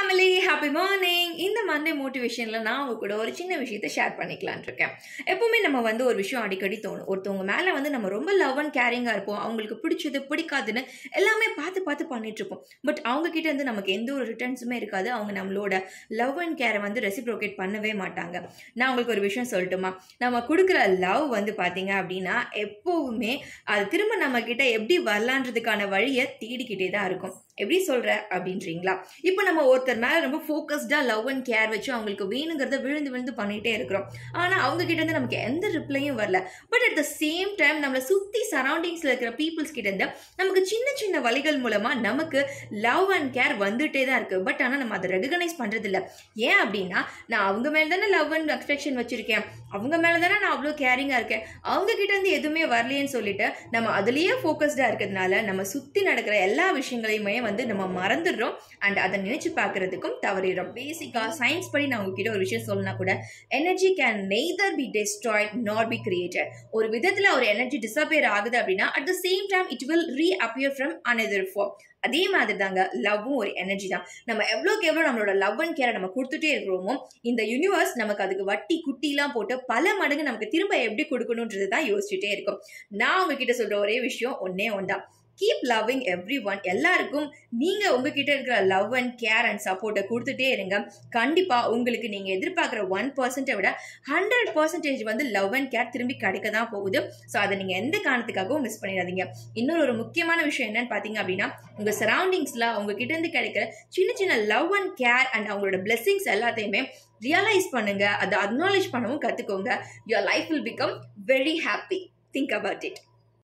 family happy morning இந்த Monday மோட்டிவேஷனில் நான் உங்க கூட ஒரு சின்ன விஷயத்தை ஷேர் பண்ணிக்கலான் இருக்கேன் எப்பவுமே நம்ம வந்து ஒரு விஷயம் அடிக்கடி தோணும் ஒருத்தவங்க மேலே வந்து நம்ம ரொம்ப லவ் அண்ட் கேரிங்காக இருப்போம் அவங்களுக்கு பிடிச்சது பிடிக்காதுன்னு எல்லாமே பார்த்து பார்த்து பண்ணிட்டு இருப்போம் பட் அவங்க கிட்ட இருந்து நமக்கு எந்த ஒரு ரிட்டர்ன்ஸுமே இருக்காது அவங்க நம்மளோட லவ் அண்ட் கேரை வந்து ரெசிப்ரோகேட் பண்ணவே மாட்டாங்க நான் உங்களுக்கு ஒரு விஷயம் சொல்லட்டுமா நம்ம கொடுக்குற லவ் வந்து பார்த்தீங்க அப்படின்னா எப்போவுமே அது திரும்ப நம்ம கிட்ட எப்படி வரலான்றதுக்கான வழியை தேடிக்கிட்டே தான் இருக்கும் எப்படி சொல்ற அப்படின்றீங்களா இப்போ நம்ம ஒருத்தர் மேல ரொம்ப ஃபோக்கஸ்டா லவ் அண்ட் கேர் வச்சு அவங்களுக்கு வேணுங்கிறத விழுந்து விழுந்து பண்ணிட்டே இருக்கிறோம் ஆனா அவங்க கிட்ட இருந்து நமக்கு எந்த ரிப்ளையும் வரல but at the same time நம்மளை சுத்தி சரௌண்டிங்ஸ்ல இருக்கிற பீப்புள்ஸ் கிட்ட இருந்து நமக்கு சின்ன சின்ன வழிகள் மூலமா நமக்கு லவ் அண்ட் கேர் வந்துட்டே தான் இருக்கு பட் ஆனா நம்ம அதை ரெகனைஸ் பண்றது இல்ல ஏன் அப்படின்னா நான் அவங்க மேல தானே லவ் அண்ட் அஃபெக்ஷன் வச்சிருக்கேன் அவங்க மேல தானே நான் அவ்வளோ கேரிங்கா இருக்கேன் அவங்க கிட்ட இருந்து எதுவுமே வரலையேன்னு சொல்லிட்டு நம்ம அதுலயே ஃபோக்கஸ்டா இருக்கிறதுனால நம்ம சுத்தி நடக்கிற எல்லா விஷயங்களையுமே வந்து நம்ம மறந்துடுறோம் அண்ட் அதை நினைச்சு பார்க்கறதுக்கும் தவறிடுறோம் பேசிக்கா சயின்ஸ் படி நான் உங்ககிட்ட ஒரு விஷயம் சொல்லனா கூட energy can neither be destroyed not be created ஒரு விதத்துல ஒரு எனர்ஜி டிசப்பியர் ஆகுது அப்படின்னா at the same time it will reappear from another form அதே மாதிரி தாங்க லவ்வும் ஒரு எனர்ஜி தான் நம்ம எவ்வளோக்கு எவ்வளோ நம்மளோட லவ் அண்ட் கேரை நம்ம கொடுத்துட்டே இருக்கிறோமோ இந்த யூனிவர்ஸ் நமக்கு அதுக்கு வட்டி குட்டிலாம் போட்டு பல மடங்கு நமக்கு திரும்ப எப்படி கொடுக்கணுன்றது தான் யோசிச்சுட்டே இருக்கும் நான் உங்ககிட்ட சொல்ற ஒரே விஷயம் ஒன்னே ஒன்றா கீப் லவ்விங் எவ்ரி ஒன் எல்லாருக்கும் நீங்க உங்ககிட்ட இருக்கிற லவ் அண்ட் கேர் அண்ட் சப்போர்ட்டை கொடுத்துட்டே இருங்க கண்டிப்பா உங்களுக்கு நீங்க எதிர்பார்க்குற ஒன் பர்சன்ட்டை விட ஹண்ட்ரட் பர்சன்டேஜ் வந்து லவ் அண்ட் கேர் திரும்பி கிடைக்க தான் போகுது ஸோ அதை நீங்க எந்த காரணத்துக்காகவும் மிஸ் பண்ணிடாதீங்க இன்னொரு ஒரு முக்கியமான விஷயம் என்னன்னு பார்த்தீங்க அப்படின்னா உங்க சரௌண்டிங்ஸ்ல உங்ககிட்ட இருந்து கிடைக்கிற சின்ன சின்ன லவ் அண்ட் கேர் அண்ட் அவங்களோட பிளெஸிங்ஸ் எல்லாத்தையுமே ரியலைஸ் பண்ணுங்க அதை அக்னாலேஜ் பண்ணவும் கத்துக்கோங்க your life will become very happy think about it